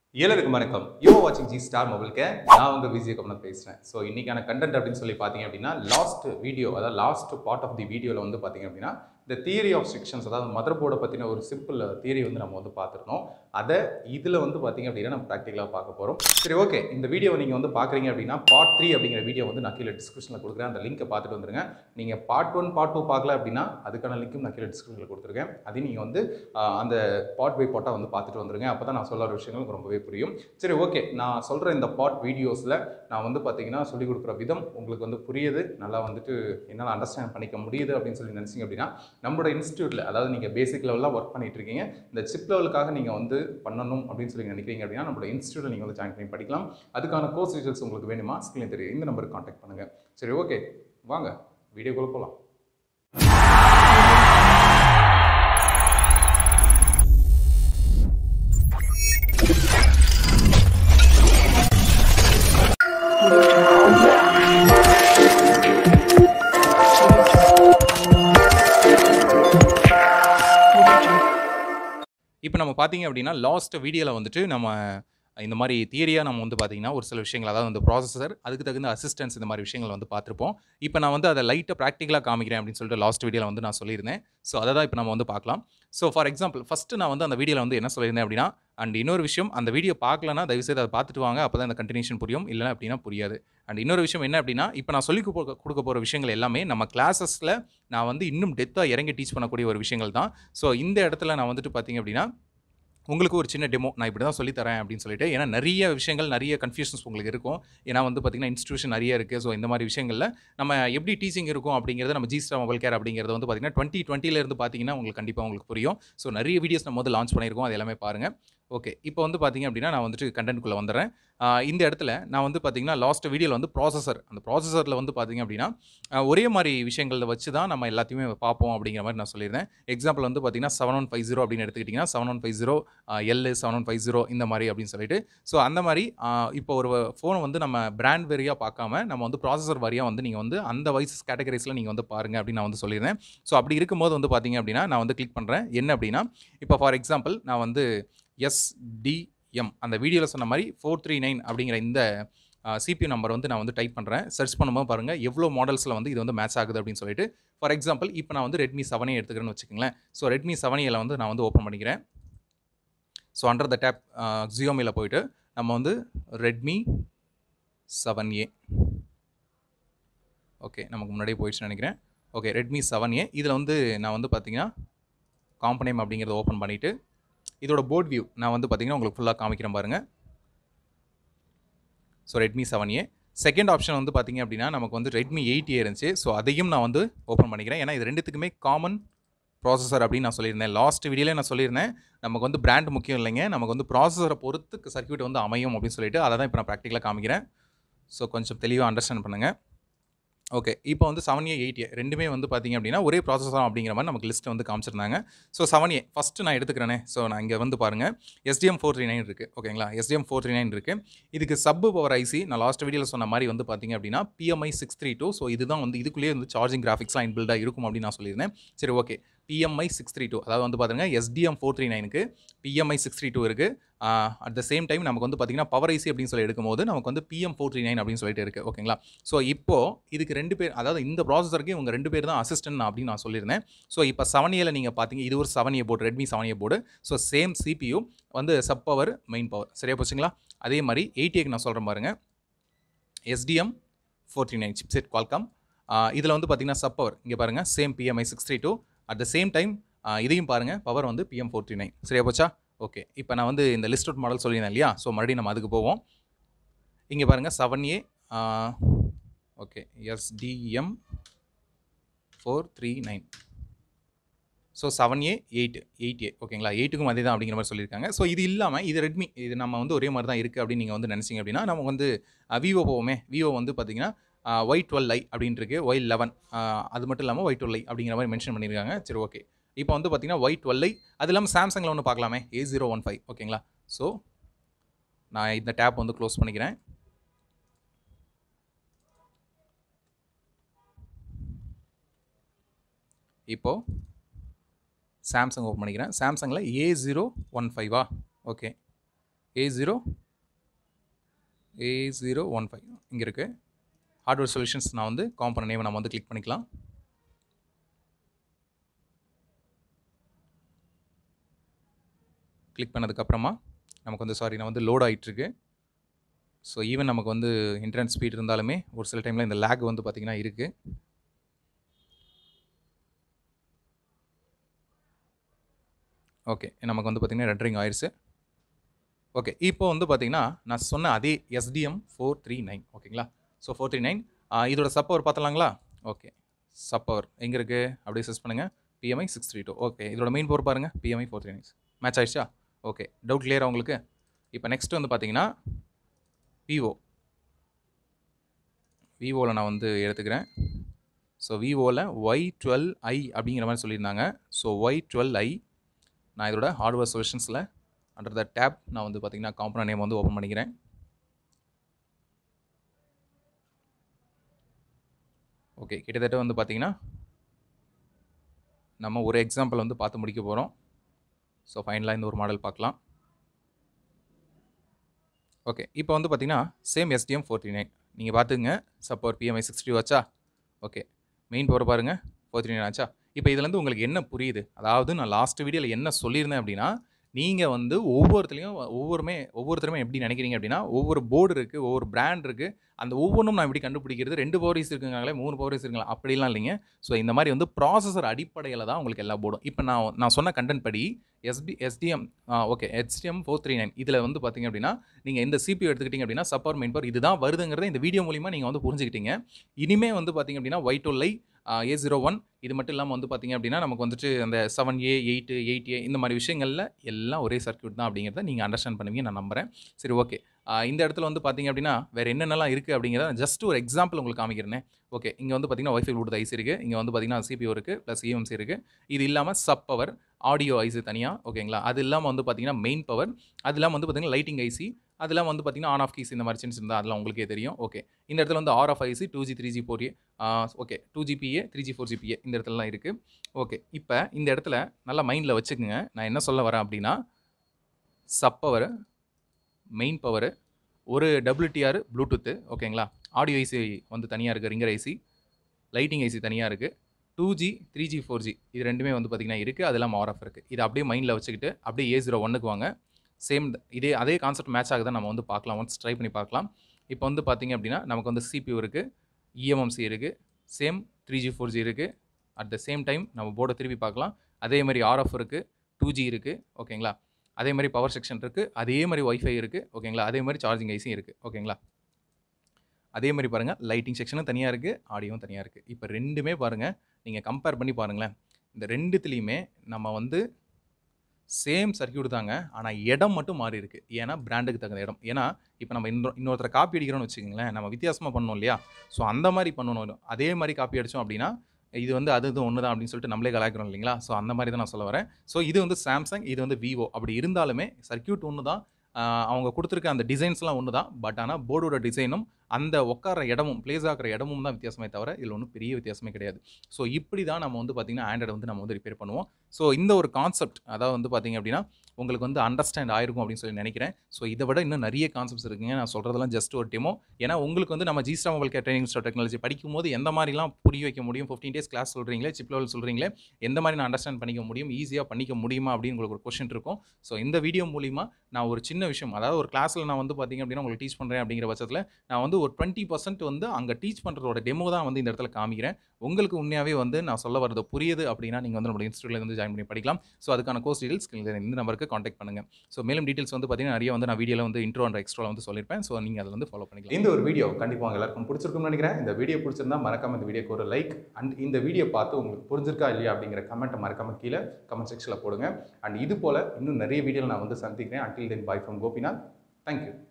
எல்லாருக்கும் வணக்கம் யோ வாட்சிங் ஜி ஸ்டார் மொபைல்க்கு நான் உங்க விஜய் கமலன் பேசுறேன் ஸோ இன்னைக்கான கண்டென்ட் அப்படின்னு சொல்லி பார்த்தீங்க அப்படின்னா லாஸ்ட் வீடியோ அதாவது லாஸ்ட் பார்ட் ஆஃப் தி வீடியோவில் வந்து பார்த்தீங்க அப்படின்னா இந்த தியரி ஆஃப் செக்ஷன்ஸ் அதாவது மதர் போர்டை பற்றின ஒரு சிம்பிள் தியரி வந்து நம்ம வந்து பார்த்துருந்தோம் அதை இதில் வந்து பார்த்தீங்க அப்படின்னா நம்ம ப்ராக்டிக்கலாக பார்க்க போகிறோம் சரி ஓகே இந்த வீடியோவை நீங்கள் வந்து பார்க்குறீங்க அப்படின்னா பார்ட் த்ரீ அப்படிங்கிற வீடியோ வந்து நான் கீழே டிஸ்கிரிப்ஷனில் கொடுக்குறேன் அந்த லிங்கை பார்த்துட்டு வந்துருங்க நீங்கள் பார்ட் ஒன் பார்ட் டூ பார்க்கல அப்படின்னா அதுக்கான லிங்க்கும் நான் கீழே டிஸ்கிரிப்ஷனில் கொடுத்துருக்கேன் அதையும் நீங்கள் வந்து ஆஹ், அந்த பார்ட் பை பார்ட்டாக வந்து பார்த்துட்டு வந்துருங்க அப்போ தான் நான் சொல்ல வர விஷயங்கள் உங்களுக்கு ரொம்பவே புரியும் சரி ஓகே நான் சொல்கிற இந்த பார்ட் வீடியோஸில் நான் வந்து பார்த்தீங்கன்னா சொல்லிக் கொடுக்குற விதம் உங்களுக்கு வந்து புரியுது நல்லா வந்துட்டு என்னால் அண்டர்ஸ்டாண்ட் பண்ணிக்க முடியுது அப்படின்னு சொல்லி நினச்சிங்க அப்படின்னா நம்மளோட இன்ஸ்டியூட்டில் அதாவது நீங்கள் பேசிக் லெவலில் ஒர்க் பண்ணிட்டு இருக்கீங்க இந்த சிப் லெவலுக்காக நீங்கள் வந்து பண்ணணும் அப்படின்னு சொல்லி நினைக்கிறீங்க அப்படின்னா நம்மளோட இன்ஸ்டியூட்டில் நீங்கள் வந்து ஜாயின் பண்ணி படிக்கலாம் அதுக்கான கோர்ஸ் டீட்டெயில்ஸ் உங்களுக்கு வேணுமா ஸ்கிரீன் தெரியும் இந்த நம்பருக்கு காண்டாக்ட் பண்ணுங்கள் சரி ஓகே வாங்க வீடியோக்குள்ளே போகலாம் இப்போ நம்ம பார்த்தீங்க அப்படின்னா லாஸ்ட் வீடியோவில் வந்துட்டு நம்ம இந்த மாதிரி தியரியாக நம்ம வந்து பார்த்தீங்கன்னா ஒரு சில விஷயங்கள் அதாவது வந்து ப்ராசஸர் அதுக்கு தகுந்த அசிஸ்டன்ஸ் இந்த மாதிரி விஷயங்கள் வந்து பார்த்துருப்போம் இப்போ நான் வந்து அதை லைட்டாக ப்ராக்டிக்கலாக காமிக்கிறேன் அப்படின்னு சொல்லிட்டு லாஸ்ட் வீடியோவில் வந்து நான் சொல்லியிருந்தேன் ஸோ அதை தான் இப்போ நம்ம வந்து பார்க்கலாம் ஸோ ஃபார் எக்ஸாம்பிள் ஃபஸ்ட்டு நான் வந்து அந்த வீடியோவில் வந்து என்ன சொல்லியிருந்தேன் அப்படின்னா அண்ட் இன்னொரு விஷயம் அந்த வீடியோ பார்க்கலன்னா தயவுசெய்து அதை பார்த்துட்டு வாங்க அப்போ தான் அந்த கண்டினியூஷன் புரியும் இல்லைனா அப்படின்னா புரியாது அண்ட் இன்னொரு விஷயம் என்ன அப்படின்னா இப்போ நான் சொல்லி கொடுக்க கொடுக்க போகிற விஷயங்கள் எல்லாமே நம்ம கிளாஸஸில் நான் வந்து இன்னும் டெத்தாக இறங்கி டீச் பண்ணக்கூடிய ஒரு விஷயங்கள் தான் ஸோ இந்த இடத்துல நான் வந்துட்டு பார்த்தீங்க அப்படின்னா உங்களுக்கு ஒரு சின்ன டெமோ நான் இப்படி தான் சொல்லி தரேன் அப்படின்னு சொல்லிட்டு ஏன்னா நிறைய விஷயங்கள் நிறைய கன்ஃபியூஷன்ஸ் உங்களுக்கு இருக்கும் ஏன்னா வந்து பார்த்தீங்கன்னா இன்ஸ்டியூஷன் நிறைய இருக்குது ஸோ இந்த மாதிரி விஷயங்களில் நம்ம எப்படி டீச்சிங் இருக்கும் அப்படிங்கிறத நம்ம ஜிஸ்டா மொபைல் கேர் அப்படிங்கிறது வந்து பார்த்தீங்கன்னா டுவெண்ட்டி டுவெண்ட்டிலேருந்து பார்த்தீங்கன்னா உங்களுக்கு கண்டிப்பாக உங்களுக்கு புரியும் ஸோ நிறைய வீடியோஸ் நம்ம வந்து லான்ச் பண்ணியிருக்கோம் அது எல்லாமே பாருங்கள் ஓகே இப்போ வந்து பார்த்தீங்க அப்படின்னா நான் வந்துட்டு கண்டென்ட்குள்ளே வந்துடுறேன் ஆஹ் இந்த இடத்துல நான் வந்து பார்த்தீங்கன்னா லாஸ்ட் வீடியோவில் வந்து ப்ராசஸர் அந்த ப்ராசஸரில் வந்து பார்த்தீங்க அப்படின்னா ஆஹ் ஒரே மாதிரி விஷயங்களை வச்சு தான் நம்ம எல்லாத்தையுமே பார்ப்போம் அப்படிங்கிற மாதிரி நான் சொல்லியிருந்தேன் எக்ஸாம்பிள் வந்து பார்த்தீங்கன்னா செவன் ஒன் ஃபைவ் ஜீரோ அப்படின்னு எடுத்துக்கிட்டிங்கன்னா seven one five zero L seven one five zero இந்த மாதிரி அப்படின்னு சொல்லிட்டு ஸோ அந்த மாதிரி ஆஹ் இப்போ ஒரு ஃபோனை வந்து நம்ம பிராண்ட் வேரியாக பார்க்காம நம்ம வந்து ப்ராசஸர் வாரியாக வந்து நீங்கள் வந்து அந்த வைஸ் கேட்டகரிஸில் நீங்கள் வந்து பாருங்க அப்படின்னு நான் வந்து சொல்லியிருந்தேன் ஸோ அப்படி இருக்கும்போது வந்து பார்த்தீங்க அப்படின்னா நான் வந்து கிளிக் பண்ணுறேன் என்ன அப்படின்னா இப்போ ஃபார் எக்ஸாம்பிள் நான் வந்து எஸ்டிஎம் அந்த வீடியோவில் சொன்ன மாதிரி ஃபோர் த்ரீ நைன் அப்படிங்கிற இந்த சிபியூ நம்பர் வந்து நான் வந்து டைப் பண்ணுறேன் சர்ச் பண்ணும்போது பாருங்கள் எவ்வளோ மாடல்ஸில் வந்து இது வந்து மேட்ச் ஆகுது அப்படின்னு சொல்லிட்டு ஃபார் எக்ஸாம்பிள் இப்போ நான் வந்து ரெட்மி செவனே எடுத்துக்கிறேன்னு வச்சுக்கோங்களேன் ஸோ ரெட்மி செவனியில் வந்து நான் வந்து ஓப்பன் பண்ணிக்கிறேன் ஸோ அண்டர் த டேப் ஜியோமியில் போயிட்டு நம்ம வந்து ரெட்மி செவன் ஏ ஓகே நமக்கு முன்னாடியே போயிடுச்சுன்னு நினைக்கிறேன் ஓகே ரெட்மி செவன் ஏ இதில் வந்து நான் வந்து பார்த்தீங்கன்னா காம்பனேம் அப்படிங்கிறத ஓப்பன் பண்ணிவிட்டு இதோட போர்ட் வியூ நான் வந்து பார்த்தீங்கன்னா உங்களுக்கு ஃபுல்லாக காமிக்கிறேன் பாருங்கள் so Redmi seven A second option வந்து பார்த்தீங்க அப்படின்னா நமக்கு வந்து ரெட்மி எயிட் ஏ இருந்துச்சு ஸோ அதையும் நான் வந்து ஓப்பன் பண்ணிக்கிறேன் ஏன்னா இது ரெண்டுத்துக்குமே காமன் ப்ராசஸர் அப்படின்னு நான் சொல்லியிருந்தேன் லாஸ்ட் வீடியோவில் நான் சொல்லியிருந்தேன் நமக்கு வந்து பிராண்ட் முக்கியம் இல்லைங்க நமக்கு வந்து ப்ராசஸரை பொறுத்து சர்க்யூட் வந்து அமையும் அப்படின்னு சொல்லிட்டு அதை தான் இப்போ நான் ப்ராக்டிக்கலாக காமிக்கிறேன் ஸோ கொஞ்சம் தெளிவாக அண்டர்ஸ்டாண்ட் பண்ணுங்கள் ஓகே இப்போ வந்து செவன் ஏ எயிட் ஏ ரெண்டுமே வந்து பார்த்தீங்க அப்படின்னா ஒரே ப்ராசஸர் அப்படிங்கிற மாதிரி நமக்கு லிஸ்ட் வந்து காமிச்சிருந்தாங்க ஸோ செவன் ஏ ஃபஸ்ட்டு நான் எடுத்துக்கிறேனே ஸோ நான் இங்கே வந்து பாருங்கள் எஸ்டிஎம் ஃபோர் த்ரீ நைன் இருக்குது ஓகேங்களா எஸ்டிஎம் ஃபோர் த்ரீ நைன் இருக்குது இதுக்கு சப்பு பவர் ஐசி நான் லாஸ்ட் வீடியோவில் சொன்ன மாதிரி வந்து பார்த்தீங்க அப்படின்னா PMI six three two so இதுதான் வந்து இதுக்குள்ளேயே வந்து சார்ஜிங் கிராஃபிக்ஸ்லாம் இன்பில்டாக இருக்கும் அப்படின்னு நான் சொல்லியிருந்தேன் சரி okay PMI six three two அதாவது வந்து பாருங்க எஸ்டிஎம் ஃபோர் த்ரீ நைனுக்கு பிஎம்ஐ சிக்ஸ் த்ரீ டூ இருக்குது அட் த சேம் டைம் நமக்கு வந்து பார்த்தீங்கன்னா பவர் ஐசி அப்படின்னு சொல்லி எடுக்கும்போது நமக்கு வந்து பிஎம் ஃபோர் த்ரீ நைன் அப்படின்னு சொல்லிட்டு இருக்குது ஓகேங்களா ஸோ இப்போ இதுக்கு ரெண்டு பேர் அதாவது இந்த ப்ராசஸருக்கு இவங்க ரெண்டு பேர் தான் அசிஸ்டன்ட் அப்படின்னு நான் சொல்லியிருந்தேன் ஸோ இப்போ செவன் ஏல நீங்கள் பார்த்தீங்க இது ஒரு seven A board Redmi seven A board so same CPU வந்து சப் பவர் மெயின் பவர் சரியா போச்சுங்களா அதே மாதிரி எயிட் ஏக்கு நான் சொல்கிறேன் பாருங்க SDM four three nine chipset Qualcomm இதில் வந்து பார்த்தீங்கன்னா சப் பவர் இங்கே பாருங்கள் same PMI six three two at the same time இதையும் பாருங்கள் பவர் வந்து பிஎம் ஃபோர் த்ரீ நைன் சரியா போச்சா ஓகே இப்போ நான் வந்து இந்த லிஸ்ட் அவுட் மாடல் சொல்லியிருந்தேன் இல்லையா ஸோ மறுபடியும் நம்ம அதுக்கு போவோம் இங்கே பாருங்கள் seven A okay SDM four three nine so seven A eight eight A ஓகேங்களா எயிட்டுக்கும் அதே தான் அப்படிங்கிற மாதிரி சொல்லியிருக்காங்க ஸோ இது இல்லாமல் இது ரெட்மி இது நம்ம வந்து ஒரே மாதிரி தான் இருக்குது அப்படின்னு நீங்கள் வந்து நினச்சிங்க அப்படின்னா நம்ம வந்து விவோ போவோமே விவோ வந்து பார்த்தீங்கன்னா ஒய் டுவெல் ஐ அப்படின்னு இருக்கு ஒய் லெவன் அது மட்டும் இல்லாமல் ஒய் டுவெல் ஐ அப்படிங்கிற மாதிரி மென்ஷன் பண்ணியிருக்காங்க சரி ஓகே இப்போ வந்து பார்த்தீங்கன்னா ஒய் டுவெல் ஐ அது இல்லாமல் சாம்சங்கில் ஒன்று பார்க்கலாமே ஏ ஜீரோ ஒன் ஃபைவ் ஓகேங்களா ஸோ நான் இந்த டேப் வந்து க்ளோஸ் பண்ணிக்கிறேன் இப்போது சாம்சங் ஓப்பன் பண்ணிக்கிறேன் சாம்சங்கில் ஏ ஜீரோ ஒன் ஃபைவா okay A zero A zero one five இங்கே இருக்குது ஹார்ட்வேர் சொல்யூஷன்ஸ் நான் வந்து காம்பனன்ட் நேம் நம்ம வந்து கிளிக் பண்ணிக்கலாம் கிளிக் பண்ணதுக்கப்புறமா நமக்கு வந்து சாரி நான் வந்து லோட் ஆகிட்டுருக்கு ஸோ ஈவன் நமக்கு வந்து இன்டர்நெட் ஸ்பீட் இருந்தாலுமே ஒரு சில டைமில் இந்த லேக் வந்து பார்த்திங்கன்னா இருக்குது ஓகே நமக்கு வந்து பார்த்திங்கன்னா ரெண்டரிங் ஆயிடுச்சு ஓகே இப்போ வந்து பார்த்திங்கன்னா நான் சொன்ன அதே எஸ்டிஎம் ஃபோர் த்ரீ நைன் ஓகேங்களா ஸோ ஃபோர் த்ரீ நைன் இதோட சப்பவர் பார்த்தலாங்களா ஓகே சப்பவர் எங்கே இருக்குது அப்படியே சர்ச் பண்ணுங்கள் PMI six three two okay இதோட மெயின் பவர் பாருங்கள் PMI four three nine match ஆயிடுச்சா ஓகே டவுட் கிளியரா உங்களுக்கு இப்போ நெக்ஸ்ட் வந்து பார்த்தீங்கன்னா விவோ விவோவில் நான் வந்து எடுத்துக்கிறேன் ஸோ விவோவில் ஒய் டுவெல் ஐ அப்படிங்கிற மாதிரி சொல்லியிருந்தாங்க ஸோ ஒய் டுவெல் ஐ நான் இதோட ஹார்ட்வேர் சொல்யூஷன்ஸில் அண்டர் த டேப் நான் வந்து பார்த்தீங்கன்னா காம்பனன்ட் நேம் வந்து ஓப்பன் பண்ணிக்கிறேன் ஓகே கிட்டத்தட்ட வந்து பார்த்தீங்கன்னா நம்ம ஒரு எக்ஸாம்பிள் வந்து பார்த்து முடிக்க போகிறோம் ஸோ ஃபைனலாக இந்த ஒரு மாடல் பார்க்கலாம் ஓகே இப்போ வந்து பார்த்தீங்கன்னா சேம் எஸ்டிஎம் ஃபோர் நைன் நீங்கள் பார்த்துங்க சப்போர் பிஎம்ஐ சிக்ஸ்டி வச்சா ஓகே மெயின் பவர் பாருங்கள் ஃபோர் த்ரீ நைன் ஆச்சா இப்போ இதுலேருந்து உங்களுக்கு என்ன புரியுது அதாவது நான் லாஸ்ட் வீடியோவில் என்ன சொல்லியிருந்தேன் அப்படின்னா நீங்கள் வந்து ஒவ்வொருத்துலையும் ஒவ்வொருமே ஒவ்வொருத்தருமே எப்படி நினைக்கிறீங்க அப்படின்னா ஒவ்வொரு போர்டு இருக்குது ஒவ்வொரு பிராண்ட் இருக்குது அந்த ஒவ்வொன்றும் நான் எப்படி கண்டுபிடிக்கிறது ரெண்டு பவரிஸ் இருக்குங்களே மூணு பவரிஸ் இருக்குங்களா அப்படிலாம் இல்லைங்க ஸோ இந்த மாதிரி வந்து ப்ராசஸர் அடிப்படையில் தான் உங்களுக்கு எல்லா போர்டும் இப்போ நான் நான் சொன்ன கண்டென்ட் படி SD SDM okay SDM four three nine இதில் வந்து பார்த்தீங்க அப்படின்னா நீங்கள் இந்த சிபியூ எடுத்துக்கிட்டீங்க அப்படின்னா சப்பர் மெயின் பவர் இதுதான் வருதுங்கிறத இந்த வீடியோ மூலிமா நீங்கள் வந்து புரிஞ்சுக்கிட்டீங்க இனிமே வந்து பார்த்தீங்க அப்படின்னா white lie A zero one இது மட்டும் இல்லாமல் வந்து பார்த்தீங்க அப்படின்னா நமக்கு வந்துட்டு அந்த seven A eight eight A இந்த மாதிரி விஷயங்களில் எல்லாம் ஒரே சர்க்யூட் தான் அப்படிங்கிறத நீங்கள் அண்டர்ஸ்டாண்ட் பண்ணுவீங்க நான் நம்புகிறேன் சரி ஓகே இந்த இடத்துல வந்து பார்த்தீங்க அப்படின்னா வேறு என்னென்னலாம் இருக்குது அப்படிங்கிறத ஜஸ்ட் ஒரு எக்ஸாம்பிள் உங்களுக்கு காமிக்கிறேன் ஓகே இங்கே வந்து பார்த்தீங்கன்னா ஒய்ஃபை ப்ளூடூத் ஐசி இருக்குது இங்கே வந்து பார்த்தீங்கன்னா சிபிஓ இருக்குது ப்ளஸ் இஎம்சி இருக்குது இது இல்லாமல் சப் பவர் ஆடியோ ஐசி தனியாக ஓகேங்களா அது இல்லாமல் வந்து பார்த்தீங்கன்னா மெயின் பவர் அது இல்லாமல் வந்து பார்த்தீங்கன்னா லைட்டிங் ஐசி அதெல்லாம் வந்து பார்த்தீங்கன்னா ஆன் ஆஃப் கீஸ் இந்த மாதிரி சின்ன சின்னதாக அதெல்லாம் உங்களுக்கே தெரியும் ஓகே இந்த இடத்துல வந்து R of IC two G three G four A okay two GPA three G four GPA இந்த இடத்துலலாம் இருக்குது ஓகே இப்போ இந்த இடத்துல நல்லா மைண்டில் வச்சுக்கோங்க நான் என்ன சொல்ல வரேன் அப்படின்னா சப் பவர் மெயின் பவர் ஒரு டபிள்யூடிஆர் ப்ளூடூத்து ஓகேங்களா ஆடியோ ஐசி வந்து தனியாக இருக்குது ரிங்கர் ஐசி லைட்டிங் ஐசி தனியாக இருக்குது two G three G four G இது ரெண்டுமே வந்து பார்த்திங்கன்னா இருக்குது அதெல்லாம் ஆர் ஆஃப் இருக்குது இது அப்படியே மைண்டில் வச்சுக்கிட்டு அப்படியே ஏ ஜீரோ ஒன்றுக்கு வாங்க சேம் இதே அதே கான்செப்ட் மேட்ச் ஆகுதான் நம்ம வந்து பார்க்கலாம் ஒன்ஸ் ட்ரை பண்ணி பார்க்கலாம் இப்போ வந்து பார்த்திங்க அப்படின்னா நமக்கு வந்து சிபியூ இருக்குது இஎம்எம்சி இருக்குது same three G four G இருக்குது அட் த சேம் டைம் நம்ம போர்டை திருப்பி பார்க்கலாம் அதே மாதிரி ஆர்எஃப் இருக்குது டூ ஜி இருக்குது ஓகேங்களா அதே மாதிரி பவர் செக்ஷன் இருக்குது அதே மாதிரி ஒய்ஃபை இருக்குது ஓகேங்களா அதே மாதிரி சார்ஜிங் ஐசியும் இருக்குது ஓகேங்களா அதே மாதிரி பாருங்கள் லைட்டிங் செக்ஷனும் தனியாக இருக்குது ஆடியோவும் தனியாக இருக்குது இப்போ ரெண்டுமே பாருங்கள் நீங்கள் கம்பேர் பண்ணி பாருங்களேன் இந்த ரெண்டுத்துலேயுமே நம்ம வந்து சேம் சர்க்கியூட் தாங்க ஆனால் இடம் மட்டும் மாறி இருக்குது ஏன்னா பிராண்டுக்கு தகுந்த இடம் ஏன்னா இப்போ நம்ம இன்னொரு இன்னொருத்தரை காப்பி அடிக்கிறோம்னு வச்சுக்கோங்களேன் நம்ம வித்தியாசமாக பண்ணோம் இல்லையா ஸோ அந்த மாதிரி பண்ணணும் அதே மாதிரி காப்பி அடித்தோம் அப்படின்னா இது வந்து அது இது ஒன்று தான் அப்படின்னு சொல்லிட்டு நம்மளே கலாய்க்கிறோம் இல்லைங்களா ஸோ அந்த மாதிரி தான் நான் சொல்ல வரேன் ஸோ இது வந்து சாம்சங் இது வந்து விவோ அப்படி இருந்தாலுமே சர்க்கியூட் ஒன்று தான் அவங்க கொடுத்துருக்க அந்த டிசைன்ஸ்லாம் ஒன்று தான் பட் ஆனால் போர்டோட டிசைனும் அந்த உட்கார இடமும் பிளேஸ் ஆகிற இடமும் தான் வித்தியாசமே தவிர இதில் ஒன்றும் பெரிய வித்தியாசமே கிடையாது ஸோ இப்படி தான் நம்ம வந்து பார்த்திங்கன்னா ஆண்ட்ராய்டு வந்து நம்ம வந்து ரிப்பேர் பண்ணுவோம் ஸோ இந்த ஒரு கான்செப்ட் அதாவது வந்து பார்த்திங்க அப்படின்னா உங்களுக்கு வந்து அண்டர்ஸ்டாண்ட் ஆயிருக்கும் அப்படின்னு சொல்லி நினைக்கிறேன் ஸோ இதை விட இன்னும் நிறைய கான்செப்ட்ஸ் இருக்குங்க நான் சொல்கிறதெல்லாம் ஜஸ்ட் ஒரு டெமோ ஏன்னா உங்களுக்கு வந்து நம்ம ஜிஸ்டா mobile care training star technology படிக்கும் போது எந்த மாதிரிலாம் புரிய வைக்க முடியும் ஃபிஃப்டீன் டேஸ் கிளாஸ் சொல்கிறீங்களே சிப் லெவல் சொல்கிறீங்களே எந்த மாதிரி நான் அண்டர்ஸ்டாண்ட் பண்ணிக்க முடியும் ஈஸியாக பண்ணிக்க முடியுமா அப்படின்னு உங்களுக்கு ஒரு கொஷின் இருக்கும் ஸோ இந்த வீடியோ மூலிமா நான் ஒரு சின்ன விஷயம் அதாவது ஒரு கிளாஸில் நான் வந்து பார்த்திங்க அப்படின்னா உங்களுக்கு டீச் பண்ணுறேன் அப்படிங்கிற பட்சத்தில் நான் வந்து ஒரு டுவெண்ட்டி பர்சன்ட் வந்து அங்கே டீச் பண்ணுறதோட டெமோ தான் வந்து இந்த இடத்துல காமிக்கிறேன் உங்களுக்கு உண்மையாகவே வந்து நான் சொல்ல வரது புரியுது அப்படின்னா நீங்கள் வந்து நம்மளோட இன்ஸ்டியூட்டில் வந்து ஜாயின் பண்ணி படிக்கலாம் ஸோ அதுக்கான கோர்ஸ் டீடைல்ஸ் இந்த நம்பருக்கு காண்டாக்ட் பண்ணுங்கள் ஸோ மேலும் டீட்டெயில்ஸ் வந்து பார்த்தீங்கன்னா நிறைய வந்து நான் வீடியோவில் வந்து இன்ட்ரோ அண்ட் எக்ஸ்ட்ரா வந்து சொல்லியிருப்பேன் ஸோ நீங்கள் அதில் வந்து ஃபாலோ பண்ணிக்கலாம் இந்த ஒரு வீடியோ கண்டிப்பாக எல்லாருக்கும் பிடிச்சிருக்கும்னு நினைக்கிறேன் இந்த வீடியோ பிடிச்சிருந்தா மறக்காம இந்த வீடியோக்கு ஒரு லைக் அண்ட் இந்த வீடியோ பார்த்து உங்களுக்கு புரிஞ்சிருக்கா இல்லையா அப்படிங்கிற கமெண்ட்டை மறக்காம கீழே கமெண்ட் செக்ஷனில் போடுங்க அண்ட் இது போல் இன்னும் நிறைய வீடியோ நான் வந்து சந்திக்கிறேன் until then bye from Gopinath thank you